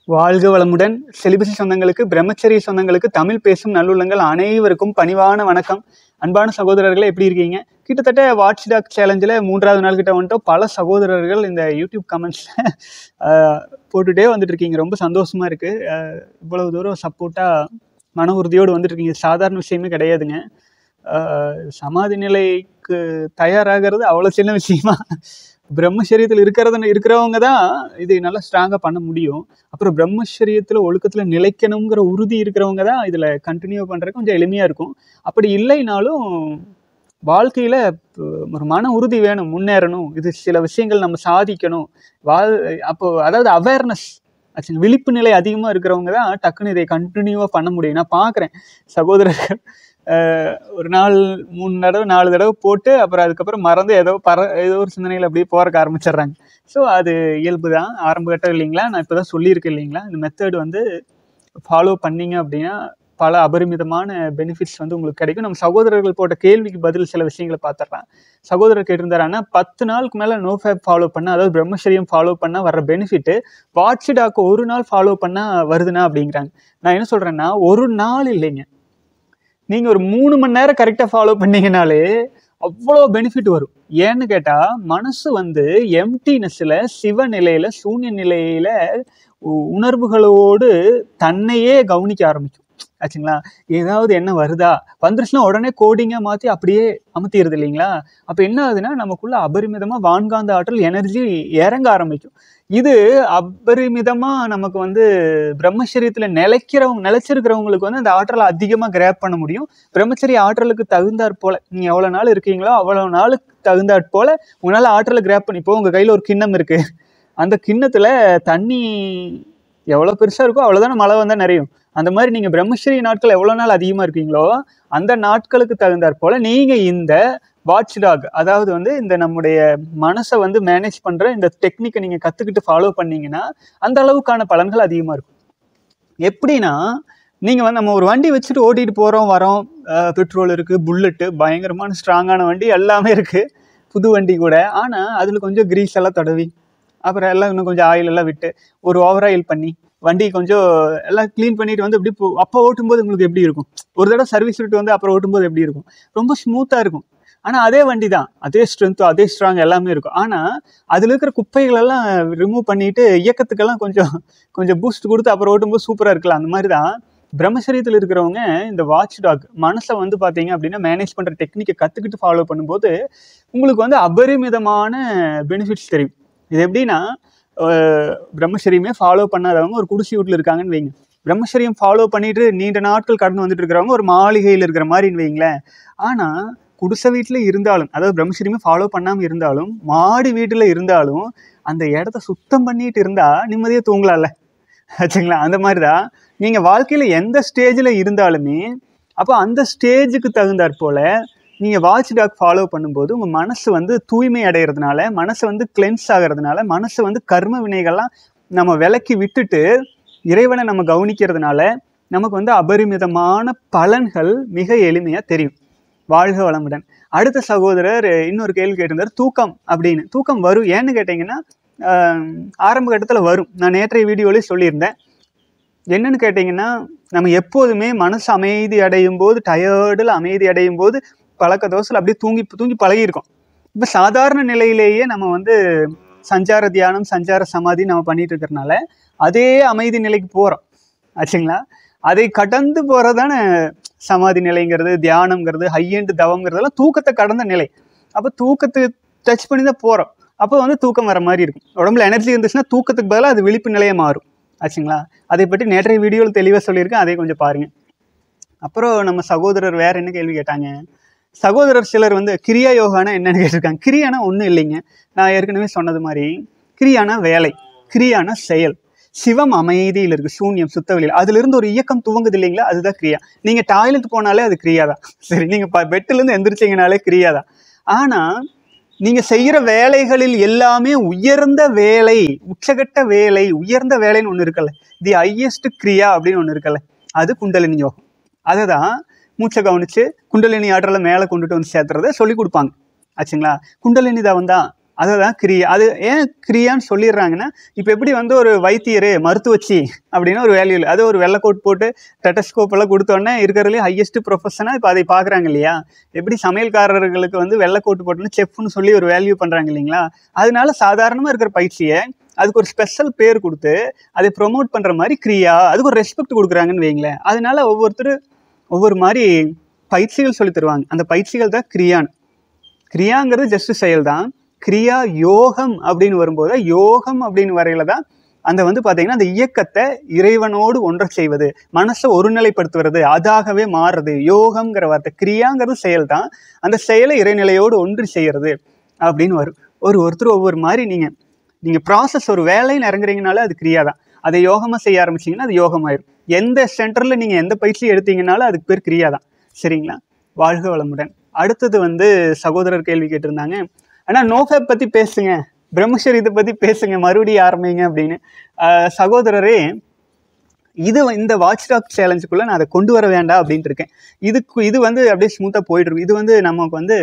வாழ்க வளமுடன் செலிபசி சொந்தங்களுக்கு பிரம்மச்சரிய சொந்தங்களுக்கு தமிழ் பேசும் நல்லுள்ளங்கள் அனைவருக்கும் பணிவான வணக்கம் அன்பான சகோதரர்களே எப்படி இருக்கீங்க கிட்டத்தட்ட வாட்ச் டாக் சேலஞ்சில் மூன்றாவது நாள் கிட்ட வந்துட்டோம் பல சகோதரர்கள் இந்த யூடியூப் கமெண்ட்ஸில் போட்டுகிட்டே வந்துட்டு இருக்கீங்க ரொம்ப சந்தோஷமாக இருக்குது இவ்வளவு தூரம் சப்போர்ட்டாக மன உறுதியோடு வந்துட்டு இருக்கீங்க சாதாரண விஷயமே கிடையாதுங்க ஆஹ் சமாதி நிலைக்கு தயாராகிறது அவ்வளோ சின்ன விஷயமா பிரம்மச்சரியத்தில் இருக்கிறது இருக்கிறவங்க தான் இது நல்லா ஸ்ட்ராங்காக பண்ண முடியும் அப்புறம் பிரம்மச்சரியத்தில் ஒழுக்கத்தில் நிலைக்கணுங்கிற உறுதி இருக்கிறவங்க தான் இதில் கண்டினியூ பண்ணுறது கொஞ்சம் எளிமையாக இருக்கும் அப்படி இல்லைனாலும் வாழ்க்கையில் ஒரு மன உறுதி வேணும் முன்னேறணும் இது சில விஷயங்கள் நம்ம சாதிக்கணும் வாழ் அப்போ அதாவது அவேர்னஸ் ஆச்சுங்க விழிப்பு நிலை அதிகமாக இருக்கிறவங்க தான் டக்குன்னு இதை கண்டினியூவாக பண்ண முடியும் நான் பார்க்குறேன் சகோதரர்கள் அஹ், ஒரு நாள் மூணு தடவை நாலு தடவை போட்டு அப்புறம் அதுக்கப்புறம் மறந்து ஏதோ பற ஏதோ ஒரு சிந்தனையில் அப்படியே போகிறக்க ஆரம்பிச்சிடுறாங்க ஸோ அது இயல்பு தான் ஆரம்ப கட்டம் இல்லைங்களா நான் இப்போ தான் சொல்லியிருக்கேன் இல்லைங்களா இந்த மெத்தட் வந்து ஃபாலோ பண்ணீங்க அப்படின்னா பல அபரிமிதமான பெனிஃபிட்ஸ் வந்து உங்களுக்கு கிடைக்கும் நம்ம சகோதரர்கள் போட்ட கேள்விக்கு பதில் சில விஷயங்களை பார்த்துடலாம் சகோதரர் கேட்டிருந்தாருன்னா பத்து நாளுக்கு மேலே நோ ஃபேப் ஃபாலோ பண்ண அதாவது பிரம்மச்சரியம் ஃபாலோ பண்ணால் வர்ற பெனிஃபிட்டு வாட்ச் டாக்கு ஒரு நாள் ஃபாலோ பண்ணால் வருதுன்னா அப்படிங்கிறாங்க நான் என்ன சொல்கிறேன்னா ஒரு நாள் இல்லைங்க நீங்கள் ஒரு மூணு மணி நேரம் கரெக்டாக ஃபாலோ பண்ணீங்கனாலே அவ்வளோ பெனிஃபிட் வரும் ஏன்னு கேட்டால் மனசு வந்து எம்டினஸில் சிவ நிலையில் சூன்ய நிலையில் உணர்வுகளோடு தன்னையே கவனிக்க ஆரம்பிக்கும் ஆச்சுங்களா ஏதாவது என்ன வருதா வந்துருச்சுன்னா உடனே கோடிங்காக மாற்றி அப்படியே அமுத்திடுது இல்லைங்களா அப்போ என்ன ஆகுதுன்னா நமக்குள்ள அபரிமிதமாக வான்காந்த ஆற்றல் எனர்ஜி இறங்க ஆரம்பிக்கும் இது அபரிமிதமாக நமக்கு வந்து பிரம்மச்சரியத்தில் நிலைக்கிறவங்க நிலைச்சிருக்கிறவங்களுக்கு வந்து அந்த ஆற்றலை அதிகமாக கிராப் பண்ண முடியும் பிரம்மச்சரிய ஆற்றலுக்கு தகுந்தாற் போல நீங்கள் எவ்வளோ நாள் இருக்கீங்களோ அவ்வளோ நாளுக்கு தகுந்தாற் போல உங்களால் ஆற்றலை கிராப் பண்ணி இப்போ உங்கள் கையில் ஒரு கிண்ணம் இருக்குது அந்த கிண்ணத்தில் தண்ணி எவ்வளோ பெருசாக இருக்கோ அவ்வளோதானே மழை வந்தால் நிறையும் அந்த மாதிரி நீங்கள் பிரம்மச்சரிய நாட்கள் எவ்வளோ நாள் அதிகமாக இருக்கீங்களோ அந்த நாட்களுக்கு தகுந்தாற் போல் நீங்கள் இந்த வாட்ச் டாக் அதாவது வந்து இந்த நம்முடைய மனசை வந்து மேனேஜ் பண்ணுற இந்த டெக்னிக்கை நீங்கள் கற்றுக்கிட்டு ஃபாலோ பண்ணீங்கன்னா அந்த அளவுக்கான பலன்கள் அதிகமாக இருக்கும் எப்படின்னா நீங்கள் வந்து நம்ம ஒரு வண்டி வச்சுட்டு ஓட்டிகிட்டு போகிறோம் வரோம் பெட்ரோல் இருக்குது புல்லட்டு பயங்கரமான ஸ்ட்ராங்கான வண்டி எல்லாமே இருக்குது புது வண்டி கூட ஆனால் அதில் கொஞ்சம் கிரீஸ் எல்லாம் தடவி அப்புறம் எல்லாம் இன்னும் கொஞ்சம் ஆயில் எல்லாம் விட்டு ஒரு ஓவர் ஆயில் பண்ணி வண்டி கொஞ்சம் எல்லாம் க்ளீன் பண்ணிட்டு வந்து எப்படி போ அப்போ ஓட்டும்போது உங்களுக்கு எப்படி இருக்கும் ஒரு தடவை சர்வீஸ் விட்டு வந்து அப்புறம் ஓட்டும்போது எப்படி இருக்கும் ரொம்ப ஸ்மூத்தாக இருக்கும் ஆனால் அதே வண்டி தான் அதே ஸ்ட்ரென்த்து அதே ஸ்ட்ராங் எல்லாமே இருக்கும் ஆனால் அதில் இருக்கிற குப்பைகளெல்லாம் ரிமூவ் பண்ணிட்டு இயக்கத்துக்கெல்லாம் கொஞ்சம் கொஞ்சம் பூஸ்ட் கொடுத்து அப்புறம் ஓட்டும்போது சூப்பராக இருக்கலாம் அந்த மாதிரி தான் பிரம்மச்சரியத்தில் இருக்கிறவங்க இந்த வாட்ச் டாக் மனசை வந்து பார்த்தீங்க அப்படின்னா மேனேஜ் பண்ணுற டெக்னிக்கை கற்றுக்கிட்டு ஃபாலோ பண்ணும்போது உங்களுக்கு வந்து அபரிமிதமான பெனிஃபிட்ஸ் தெரியும் இது எப்படின்னா அஹ், பிரம்மச்சரியமே ஃபாலோ பண்ணாதவங்க ஒரு குடிசை வீட்டில் இருக்காங்கன்னு வைங்க பிரம்மச்சரியம் ஃபாலோ பண்ணிட்டு நீண்ட நாட்கள் கடந்து வந்துட்டு இருக்கிறவங்க ஒரு மாளிகையில் இருக்கிற மாதிரின்னு வைங்களேன் ஆனால் குடிசை வீட்டில் இருந்தாலும் அதாவது பிரம்மச்சரியமே ஃபாலோ பண்ணாமல் இருந்தாலும் மாடி வீட்டில் இருந்தாலும் அந்த இடத்த சுத்தம் பண்ணிட்டு இருந்தால் நிம்மதியாக தூங்கலாம்ல ஆச்சுங்களா அந்த மாதிரி தான் நீங்கள் வாழ்க்கையில் எந்த ஸ்டேஜில் இருந்தாலுமே அப்போ அந்த ஸ்டேஜுக்கு தகுந்தாற் போல் நீங்கள் வாட்ச் டாக் ஃபாலோ பண்ணும்போது உங்கள் மனசு வந்து தூய்மை அடைகிறதுனால மனசு வந்து கிளென்ஸ் ஆகிறதுனால மனசு வந்து கர்ம வினைகள்லாம் நம்ம விலக்கி விட்டுட்டு இறைவனை நம்ம கவனிக்கிறதுனால நமக்கு வந்து அபரிமிதமான பலன்கள் மிக எளிமையாக தெரியும் வாழ்க வளமுடன் அடுத்த சகோதரர் இன்னொரு கேள்வி கேட்டிருந்தார் தூக்கம் அப்படின்னு தூக்கம் வரும் ஏன்னு கேட்டிங்கன்னா ஆஹ், ஆரம்ப கட்டத்தில் வரும் நான் நேற்றைய வீடியோலேயே சொல்லியிருந்தேன் என்னன்னு கேட்டிங்கன்னா நம்ம எப்போதுமே மனசு அமைதி அடையும் போது டயர்டில் அமைதி அடையும் போது பழக்க தோசையில் அப்படியே தூங்கி தூங்கி பழகியிருக்கோம் இப்போ சாதாரண நிலையிலேயே நம்ம வந்து சஞ்சார தியானம் சஞ்சார சமாதி நம்ம பண்ணிட்டு இருக்கிறனால அதே அமைதி நிலைக்கு போகிறோம் ஆச்சுங்களா அதை கடந்து போகிறதானே சமாதி நிலைங்கிறது தியானம்ங்கிறது ஹையண்ட் தவங்கிறதெல்லாம் தூக்கத்தை கடந்த நிலை அப்போ தூக்கத்தை டச் பண்ணி தான் போகிறோம் அப்போ வந்து தூக்கம் வர மாதிரி இருக்கும் உடம்புல எனர்ஜி இருந்துச்சுன்னா தூக்கத்துக்கு பதிலாக அது விழிப்பு நிலையை மாறும் ஆச்சுங்களா அதை பற்றி நேற்றைய வீடியோவில் தெளிவாக சொல்லியிருக்கேன் அதை கொஞ்சம் பாருங்கள் அப்புறம் நம்ம சகோதரர் வேற என்ன கேள்வி கேட்டாங்க சகோதரர் சிலர் வந்து கிரியா யோகானா என்னன்னு கேட்டிருக்காங்க கிரியானா ஒன்றும் இல்லைங்க நான் ஏற்கனவே சொன்னது மாதிரி கிரியானா வேலை கிரியானா செயல் சிவம் அமைதியில் இருக்கு சூன்யம் சுத்தவெளியில் அதிலிருந்து ஒரு இயக்கம் துவங்குது இல்லைங்களா அதுதான் கிரியா நீங்க டாய்லெட் போனாலே அது கிரியா தான் சரி நீங்க பெட்டில இருந்து எந்திரிச்சிங்கனாலே கிரியா தான் ஆனா நீங்க செய்யற வேலைகளில் எல்லாமே உயர்ந்த வேலை உச்சகட்ட வேலை உயர்ந்த வேலைன்னு ஒன்று இருக்குல்ல தி ஹையஸ்ட் கிரியா அப்படின்னு ஒன்று இருக்குல்ல அது குண்டலினி யோகம் அதை தான் மூச்சை கவனிச்சு குண்டலினி ஆற்றலை மேலே கொண்டுட்டு வந்து சேர்த்துறத சொல்லி கொடுப்பாங்க ஆச்சுங்களா குண்டலினி தவம் தான் அதை தான் கிரியா அது ஏன் கிரியான்னு சொல்லிடுறாங்கன்னா இப்போ எப்படி வந்து ஒரு வைத்தியர் மருத்துவச்சி அப்படின்னு ஒரு வேல்யூ அது ஒரு வெள்ளைக்கோட் போட்டு டெட்டஸ்கோப் எல்லாம் கொடுத்தோன்னே இருக்கிறதுலே ஹையஸ்ட் ப்ரொஃபஷனாக இப்போ அதை பார்க்குறாங்க இல்லையா எப்படி சமையல்காரர்களுக்கு வந்து வெள்ளைக்கோட்டு போட்டுன்னு செஃப்னு சொல்லி ஒரு வேல்யூ பண்ணுறாங்க இல்லைங்களா அதனால சாதாரணமாக இருக்கிற பயிற்சியை அதுக்கு ஒரு ஸ்பெஷல் பேர் கொடுத்து அதை ப்ரொமோட் பண்ணுற மாதிரி கிரியா அதுக்கு ஒரு ரெஸ்பெக்ட் கொடுக்குறாங்கன்னு வைங்களேன் அதனால ஒவ்வொருத்தர் ஒவ்வொரு மாதிரி பயிற்சிகள் சொல்லி தருவாங்க அந்த பயிற்சிகள் தான் கிரியான் கிரியாங்கிறது ஜஸ்ட் செயல் தான் கிரியா யோகம் அப்படின்னு வரும்போது யோகம் அப்படின்னு வரையில தான் அந்த வந்து பார்த்தீங்கன்னா அந்த இயக்கத்தை இறைவனோடு ஒன்றை செய்வது மனசை ஒருநிலைப்படுத்துவது அதாகவே மாறுறது யோகம்ங்கிற வார்த்தை கிரியாங்கிறது செயல் தான் அந்த செயலை இறைநிலையோடு ஒன்று செய்யறது அப்படின்னு வரும் ஒரு ஒருத்தர் ஒவ்வொரு மாதிரி நீங்கள் நீங்கள் ப்ராசஸ் ஒரு வேலையில் இறங்குறீங்கனாலே அது கிரியா தான் அதை யோகமாக செய்ய ஆரம்பிச்சிங்கன்னா அது யோகமாயிரும் எந்த சென்டரில் நீங்கள் எந்த பயிற்சி எடுத்தீங்கனாலும் அதுக்கு பேர் கிரியா தான் சரிங்களா வாழ்க வளமுடன் அடுத்தது வந்து சகோதரர் கேள்வி கேட்டிருந்தாங்க ஆனால் நோஃபேப் பற்றி பேசுங்க பிரம்மச்சரியத்தை பற்றி பேசுங்க மறுபடியும் ஆரம்பிங்க அப்படின்னு ஆஹ் சகோதரரே இது வ- இந்த வாட்ச் டாக் சேலஞ்சுக்குள்ளே நான் அதை கொண்டு வர வேண்டாம் அப்படின்ட்டு இருக்கேன் இதுக்கு இது வந்து அப்படியே ஸ்மூத்தாக போயிட்டு இருக்கு இது வந்து நமக்கு வந்து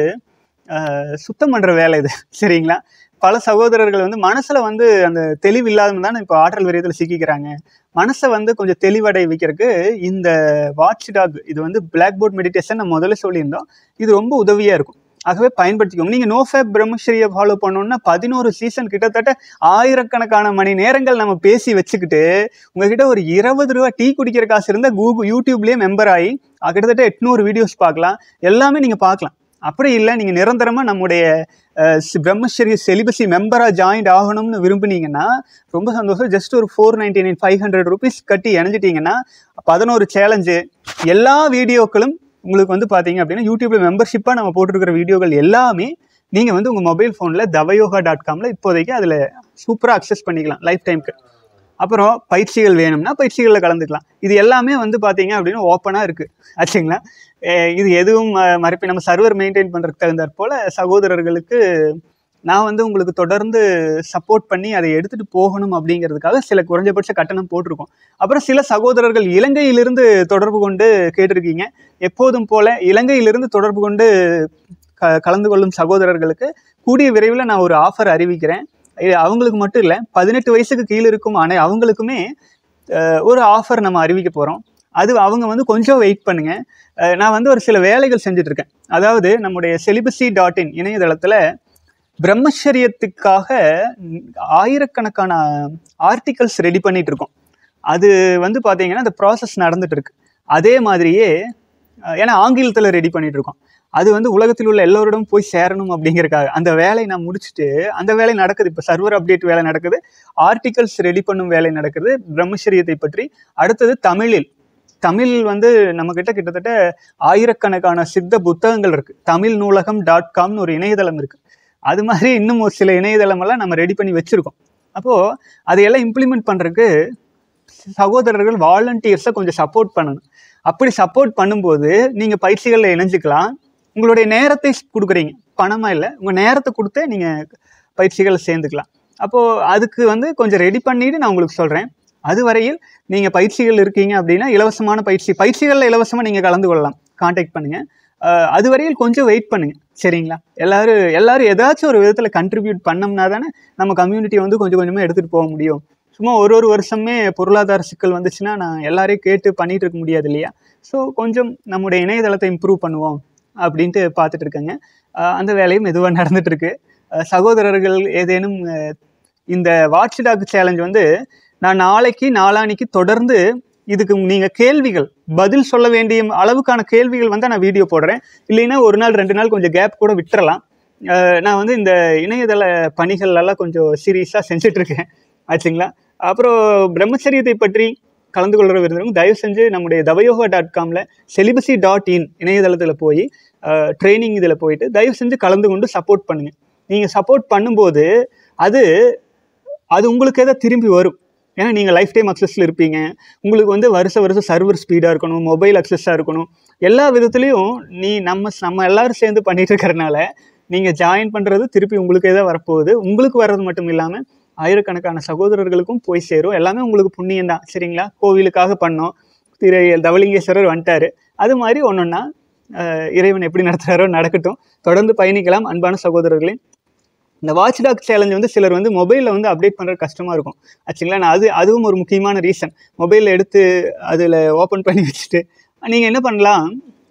ஆஹ் சுத்தம் பண்ணுற வேலை இது சரிங்களா பல சகோதரர்கள் வந்து மனசில் வந்து அந்த தெளிவு இல்லாதவங்க தானே இப்போ ஆற்றல் விரயத்தில் சிக்கிக்கிறாங்க மனசை வந்து கொஞ்சம் தெளிவடை வைக்கிறதுக்கு இந்த வாட்ச் டாக் இது வந்து பிளாக் போர்ட் மெடிடேஷன் நம்ம முதல்ல சொல்லியிருந்தோம் இது ரொம்ப உதவியாக இருக்கும் ஆகவே பயன்படுத்திக்கோங்க நீங்கள் நோஃபேப் பிரம்மச்சரியை ஃபாலோ பண்ணணும்னா பதினோரு சீசன் கிட்டத்தட்ட ஆயிரக்கணக்கான மணி நேரங்கள் நம்ம பேசி வச்சுக்கிட்டு உங்ககிட்ட ஒரு இருபது ரூபா டீ குடிக்கிற காசு இருந்தால் கூகுள் யூடியூப்லேயே மெம்பர் ஆகி அஹ் கிட்டத்தட்ட எட்நூறு வீடியோஸ் பார்க்கலாம் எல்லாமே நீங்கள் பார்க்கலாம் அப்படி இல்லை நீங்கள் நிரந்தரமாக நம்முடைய அஹ், சி- பிரம்மச்சரிய செலிபஸி மெம்பராக ஜாயின்ட் ஆகணும்னு விரும்புனீங்கன்னா ரொம்ப சந்தோஷம் ஜஸ்ட் ஒரு four ninety nine five hundred rupees கட்டி இணைஞ்சிட்டிங்கன்னா பதினோரு சேலஞ்சு எல்லா வீடியோக்களும் உங்களுக்கு வந்து பார்த்தீங்க அப்படின்னா யூடியூப்ல மெம்பர்ஷிப்பாக நம்ம போட்டிருக்கிற வீடியோக்கள் எல்லாமே நீங்கள் வந்து உங்கள் மொபைல் ஃபோனில் தவயோகா டாட் காமில் இப்போதைக்கு அதில் சூப்பராக அக்சஸ் பண்ணிக்கலாம் லைஃப் டைம்க்கு அப்புறம் பயிற்சிகள் வேணும்னா பயிற்சிகளில் கலந்துக்கலாம் இது எல்லாமே வந்து பார்த்தீங்க அப்படின்னா ஓப்பனாக இருக்குது ஆச்சுங்களா அஹ் இது எதுவும் அஹ், மறைப்பி நம்ம சர்வர் மெயின்டைன் பண்ணுறதுக்கு தகுந்தாற் போல் சகோதரர்களுக்கு நான் வந்து உங்களுக்கு தொடர்ந்து சப்போர்ட் பண்ணி அதை எடுத்துகிட்டு போகணும் அப்படிங்கிறதுக்காக சில குறைஞ்சபட்ச கட்டணம் போட்டிருக்கோம் அப்புறம் சில சகோதரர்கள் இலங்கையிலிருந்து தொடர்பு கொண்டு கேட்டிருக்கீங்க எப்போதும் போல இலங்கையிலிருந்து தொடர்பு கொண்டு க கலந்து கொள்ளும் சகோதரர்களுக்கு கூடிய விரைவில் நான் ஒரு ஆஃபர் அறிவிக்கிறேன் இது அவங்களுக்கு மட்டும் இல்லை பதினெட்டு வயசுக்கு கீழே இருக்கும் அனை அவங்களுக்குமே அஹ், ஒரு ஆஃபர் நம்ம அறிவிக்க போகிறோம் அது அவங்க வந்து கொஞ்சம் வெயிட் பண்ணுங்க அஹ், நான் வந்து ஒரு சில வேலைகள் செஞ்சுட்டு இருக்கேன் அதாவது நம்முடைய செலிபசி டாட் இன் இணையதளத்தில் பிரம்மச்சரியத்துக்காக ஆயிரக்கணக்கான ஆர்டிகல்ஸ் ரெடி பண்ணிட்டு இருக்கோம் அது வந்து பார்த்தீங்கன்னா அந்த ப்ராசஸ் நடந்துட்டு இருக்கு அதே மாதிரியே அஹ், ஏன்னா ஆங்கிலத்தில் ரெடி பண்ணிட்டு இருக்கோம் அது வந்து உலகத்தில் உள்ள எல்லோரிடம் போய் சேரணும் அப்படிங்கறக்காக அந்த வேலையை நான் முடிச்சுட்டு அந்த வேலை நடக்குது இப்போ சர்வர் அப்டேட் வேலை நடக்குது ஆர்டிகல்ஸ் ரெடி பண்ணும் வேலை நடக்குது பிரம்மச்சரியத்தை பற்றி அடுத்தது தமிழில் தமிழ் வந்து நம்மக்கிட்ட கிட்டத்தட்ட ஆயிரக்கணக்கான சித்த புத்தகங்கள் இருக்கு தமிழ் நூலகம் டாட் காம்னு ஒரு இணையதளம் இருக்கு அது மாதிரி இன்னும் ஒரு சில இணையதளமெல்லாம் நம்ம ரெடி பண்ணி வச்சிருக்கோம் அப்போ அதையெல்லாம் இம்ப்ளிமெண்ட் பண்றதுக்கு சகோதரர்கள் வாலண்டியர்ஸை கொஞ்சம் சப்போர்ட் பண்ணணும் அப்படி சப்போர்ட் பண்ணும்போது நீங்கள் பயிற்சிகளில் இணைஞ்சுக்கலாம் உங்களுடைய நேரத்தை கொடுக்குறீங்க பணமாக இல்லை உங்கள் நேரத்தை கொடுத்து நீங்கள் பயிற்சிகளை சேர்ந்துக்கலாம் அப்போது அதுக்கு வந்து கொஞ்சம் ரெடி பண்ணிட்டு நான் உங்களுக்கு சொல்கிறேன் அது வரையில் நீங்கள் பயிற்சிகள் இருக்கீங்க அப்படின்னா இலவசமான பயிற்சி பயிற்சிகளில் இலவசமாக நீங்கள் கலந்து கொள்ளலாம் காண்டாக்ட் பண்ணுங்கள் அது வரையில் கொஞ்சம் வெயிட் பண்ணுங்கள் சரிங்களா எல்லாரும் எல்லாரும் ஏதாச்சும் ஒரு விதத்தில் கண்ட்ரிபியூட் பண்ணோம்னா தானே நம்ம கம்யூனிட்டி வந்து கொஞ்சம் கொஞ்சமாக எடுத்துகிட்டு போக முடியும் சும்மா ஒரு ஒரு வருஷமே பொருளாதார சிக்கல் வந்துச்சுன்னா நான் எல்லாரையும் கேட்டு பண்ணிட்டு இருக்க முடியாது இல்லையா ஸோ கொஞ்சம் நம்முடைய இணையதளத்தை இம்ப்ரூவ் பண்ணுவோம் அப்படின்ட்டு பார்த்துட்டு இருக்கேங்க அஹ் அந்த வேலையும் மெதுவாக நடந்துட்டு இருக்கு அஹ் சகோதரர்கள் ஏதேனும் அஹ் இந்த வாட்ச் டாக் சேலஞ்ச் வந்து நான் நாளைக்கு நாளானிக்கு தொடர்ந்து இதுக்கு நீங்கள் கேள்விகள் பதில் சொல்ல வேண்டிய அளவுக்கான கேள்விகள் வந்து நான் வீடியோ போடுறேன் இல்லைன்னா ஒரு நாள் ரெண்டு நாள் கொஞ்சம் கேப் கூட விட்டுறலாம் அஹ் நான் வந்து இந்த இணையதள பணிகள் எல்லாம் கொஞ்சம் சீரியஸாக செஞ்சுட்ருக்கேன் ஆச்சுங்களா அப்புறம் பிரம்மச்சரியத்தை பற்றி கலந்து கொள்கிற விருந்தவங்க தயவு செஞ்சு நம்முடைய தவயோகா டாட் காமில் செலிபசி டாட் இன் இணையதளத்தில் போய் ட்ரைனிங் இதில் போயிட்டு தயவு செஞ்சு கலந்து கொண்டு சப்போர்ட் பண்ணுங்கள் நீங்கள் சப்போர்ட் பண்ணும்போது அது அது உங்களுக்கு எதாவது திரும்பி வரும் ஏன்னா நீங்கள் லைஃப் டைம் அக்சஸில் இருப்பீங்க உங்களுக்கு வந்து வருஷ வருஷம் சர்வர் ஸ்பீடாக இருக்கணும் மொபைல் அக்சஸாக இருக்கணும் எல்லா விதத்துலேயும் நீ நம்ம நம்ம எல்லாரும் சேர்ந்து பண்ணிட்டு இருக்கிறனால நீங்கள் ஜாயின் பண்ணுறது திருப்பி உங்களுக்கே தான் வரப்போகுது உங்களுக்கு வர்றது மட்டும் இல்லாமல் ஆயிரக்கணக்கான சகோதரர்களுக்கும் போய் சேரும் எல்லாமே உங்களுக்கு புண்ணியம் தான் சரிங்களா கோவிலுக்காக பண்ணோம் திரு தவலிங்கேஸ்வரர் வந்துட்டாரு அது மாதிரி ஒன்றொன்னா இறைவன் எப்படி நடத்துகிறாரோ நடக்கட்டும் தொடர்ந்து பயணிக்கலாம் அன்பான சகோதரர்களே இந்த வாட்ச் டாக் சேலஞ்ச் வந்து சிலர் வந்து மொபைலில் வந்து அப்டேட் பண்ணுறது கஷ்டமாக இருக்கும் ஆச்சுங்களா நான் அது அதுவும் ஒரு முக்கியமான ரீசன் மொபைலில் எடுத்து அதில் ஓப்பன் பண்ணி வச்சுட்டு நீங்கள் என்ன பண்ணலாம்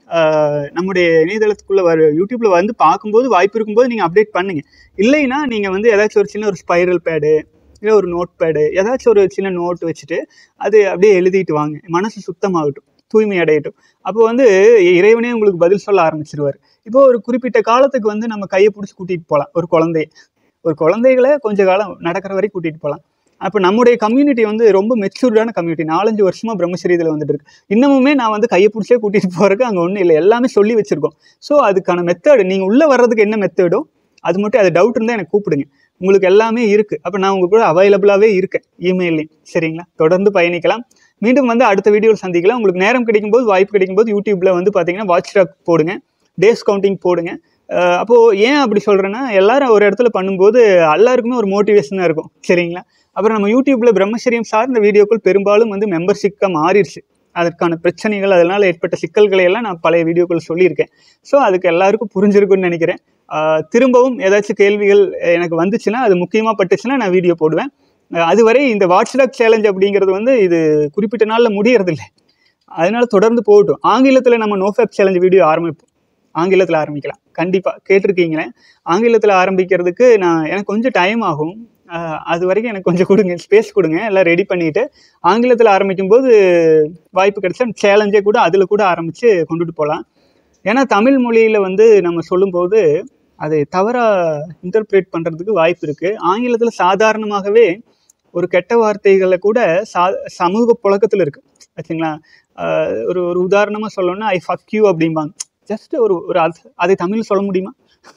ஆஹ் நம்முடைய இணையதளத்துக்குள்ளே வர யூடியூப்பில் வந்து பார்க்கும்போது வாய்ப்பு இருக்கும்போது நீங்கள் அப்டேட் பண்ணுங்க இல்லைன்னா நீங்கள் வந்து ஏதாச்சும் ஒரு சின்ன ஒரு ஸ்பைரல் பேடு இல்லை ஒரு நோட் பேடு ஏதாச்சும் ஒரு சின்ன நோட் வச்சுட்டு அது அப்படியே எழுதிட்டு வாங்க மனசு சுத்தமாகட்டும் தூய்மை அடையட்டும் அப்போ வந்து இறைவனே உங்களுக்கு பதில் சொல்ல ஆரம்பிச்சிருவார் இப்போ ஒரு குறிப்பிட்ட காலத்துக்கு வந்து நம்ம கையை பிடிச்சி கூட்டிகிட்டு போகலாம் ஒரு குழந்தைய ஒரு குழந்தைகளை கொஞ்ச காலம் நடக்கிற வரைக்கும் கூட்டிகிட்டு போகலாம் அப்போ நம்முடைய கம்யூனிட்டி வந்து ரொம்ப மெச்சூர்டான கம்யூனிட்டி நாலஞ்சு வருஷமாக பிரம்மச்சரியத்தில் வந்துட்டு இருக்கு இன்னமுமே நான் வந்து கையை பிடிச்சே கூட்டிகிட்டு போகிறதுக்கு அங்கே ஒன்றும் இல்லை எல்லாமே சொல்லி வச்சுருக்கோம் ஸோ அதுக்கான மெத்தடு நீங்கள் உள்ளே வர்றதுக்கு என்ன மெத்தடோ அது மட்டும் அது டவுட் இருந்தால் எனக்கு கூப்பிடுங்க உங்களுக்கு எல்லாமே இருக்குது அப்போ நான் உங்கள் கூட அவைலபிளாகவே இருக்கேன் இமெயிலையும் சரிங்களா தொடர்ந்து பயணிக்கலாம் மீண்டும் வந்து அடுத்த வீடியோவில் சந்திக்கலாம் உங்களுக்கு நேரம் கிடைக்கும்போது வாய்ப்பு கிடைக்கும்போது யூடியூப்பில் வந்து பார்த்தீங்கன்னா வாட்ச் டாக் போடுங்க டேஸ் கவுண்டிங் போடுங்க அஹ் அப்போ ஏன் அப்படி சொல்கிறேன்னா எல்லாரும் ஒரு இடத்துல பண்ணும்போது எல்லாருக்குமே ஒரு மோட்டிவேஷனாக இருக்கும் சரிங்களா அப்புறம் நம்ம யூடியூப்பில் பிரம்மச்சரியம் சார்ந்த வீடியோக்கள் பெரும்பாலும் வந்து மெம்பர்ஷிப்பாக மாறிடுச்சு அதற்கான பிரச்சனைகள் அதனால் ஏற்பட்ட சிக்கல்களை எல்லாம் நான் பழைய வீடியோக்கள் சொல்லியிருக்கேன் ஸோ அதுக்கு எல்லாருக்கும் புரிஞ்சிருக்குன்னு நினைக்கிறேன் ஆஹ் திரும்பவும் ஏதாச்சும் கேள்விகள் எனக்கு வந்துச்சுன்னா அது முக்கியமாக பட்டுச்சுன்னா நான் வீடியோ போடுவேன் ஆஹ் அதுவரை இந்த வாட்ஸ்டாக் சேலஞ்ச் அப்படிங்கிறது வந்து இது குறிப்பிட்ட நாளில் முடியறதில்லை அதனால தொடர்ந்து போகட்டும் ஆங்கிலத்தில் நம்ம நோஃபேப் சேலஞ்ச் வீடியோ ஆரம்பிப்போம் ஆங்கிலத்தில் ஆரம்பிக்கலாம் கண்டிப்பாக கேட்டிருக்கீங்களே ஆங்கிலத்தில் ஆரம்பிக்கிறதுக்கு நான் எனக்கு கொஞ்சம் டைம் ஆகும் ஆஹ் அது வரைக்கும் எனக்கு கொஞ்சம் கொடுங்க ஸ்பேஸ் கொடுங்க எல்லாம் ரெடி பண்ணிவிட்டு ஆங்கிலத்தில் ஆரம்பிக்கும்போது வாய்ப்பு கிடைச்சா சேலஞ்சே கூட அதில் கூட ஆரம்பித்து கொண்டுட்டு போகலாம் ஏன்னா தமிழ் மொழியில் வந்து நம்ம சொல்லும்போது அதை தவறாக இன்டர்பிரேட் பண்ணுறதுக்கு வாய்ப்பு இருக்குது ஆங்கிலத்தில் சாதாரணமாகவே ஒரு கெட்ட வார்த்தைகளை கூட சா சமூக புழக்கத்தில் இருக்குது ஆச்சுங்களா ஆஹ் ஒரு ஒரு உதாரணமாக சொல்லணும்னா ஐ ஃபக் யூ அப்படிம்பாங்க ஜஸ்ட் ஒரு ஒரு அது அதை தமிழ் சொல்ல முடியுமா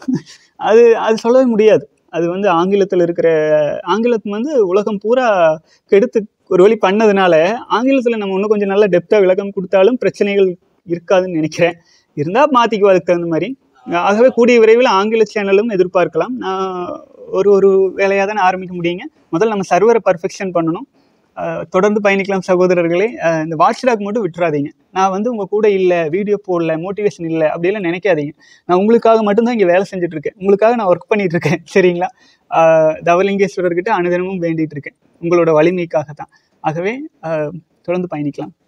அது அது சொல்லவே முடியாது அது வந்து ஆங்கிலத்தில் இருக்கிற ஆங்கிலத்து வந்து உலகம் பூரா கெடுத்து ஒரு வழி பண்ணதுனால ஆங்கிலத்தில் நம்ம இன்னும் கொஞ்சம் நல்ல டெப்த்தாக விளக்கம் கொடுத்தாலும் பிரச்சனைகள் இருக்காதுன்னு நினைக்கிறேன் இருந்தால் மாற்றிக்குவோம் அதுக்கு தகுந்த மாதிரி ஆகவே கூடிய விரைவில் ஆங்கில சேனலும் எதிர்பார்க்கலாம் நான் ஒரு ஒரு வேலையாக தான் ஆரம்பிக்க முடியுங்க முதல்ல நம்ம சர்வரை பர்ஃபெக்ஷன் பண்ணணும் அஹ் தொடர்ந்து பயணிக்கலாம் சகோதரர்களே அஹ் இந்த வாட்ச்டாக் மட்டும் விட்டுறாதீங்க நான் வந்து உங்கள் கூட இல்லை வீடியோ போடல மோட்டிவேஷன் இல்லை அப்படியெல்லாம் நினைக்காதீங்க நான் உங்களுக்காக மட்டும்தான் இங்கே வேலை செஞ்சுட்டு இருக்கேன் உங்களுக்காக நான் ஒர்க் பண்ணிட்டு இருக்கேன் சரிங்களா அஹ் தவலிங்கேஸ்வரர்கிட்ட அனுதினமும் வேண்டிட்டு இருக்கேன் உங்களோட வலிமைக்காக தான் ஆகவே அஹ் தொடர்ந்து பயணிக்கலாம்